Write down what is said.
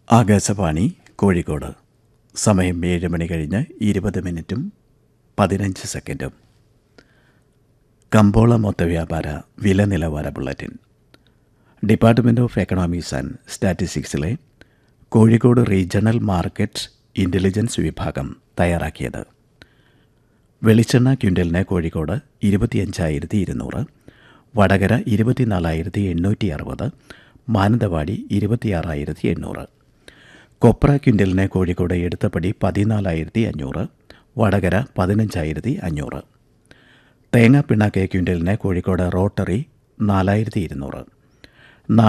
ആകാശവാണി കോഴിക്കോട് സമയം ഏഴ് മണി കഴിഞ്ഞ് ഇരുപത് മിനിറ്റും പതിനഞ്ച് സെക്കൻഡും കമ്പോള മൊത്തവ്യാപാര വില നിലവാര bulletin department of economics and സ്റ്റാറ്റിസ്റ്റിക്സിലെ കോഴിക്കോട് റീജിയണൽ മാർക്കറ്റ് ഇൻ്റലിജൻസ് വിഭാഗം തയ്യാറാക്കിയത് വെളിച്ചെണ്ണ ക്വിൻ്റലിന് കോഴിക്കോട് ഇരുപത്തിയഞ്ചായിരത്തി ഇരുന്നൂറ് വടകര ഇരുപത്തിനാലായിരത്തി എണ്ണൂറ്റി അറുപത് മാനന്തവാടി ഇരുപത്തിയാറായിരത്തി എണ്ണൂറ് കൊപ്ര ക്വിൻ്റലിന് കോഴിക്കോട് എടുത്തപ്പടി പതിനാലായിരത്തി അഞ്ഞൂറ് വടകര പതിനഞ്ചായിരത്തി അഞ്ഞൂറ് തേങ്ങ പിണ്ണാക്ക് ക്വിൻ്റലിന് കോഴിക്കോട് റോട്ടറി നാലായിരത്തി ഇരുന്നൂറ്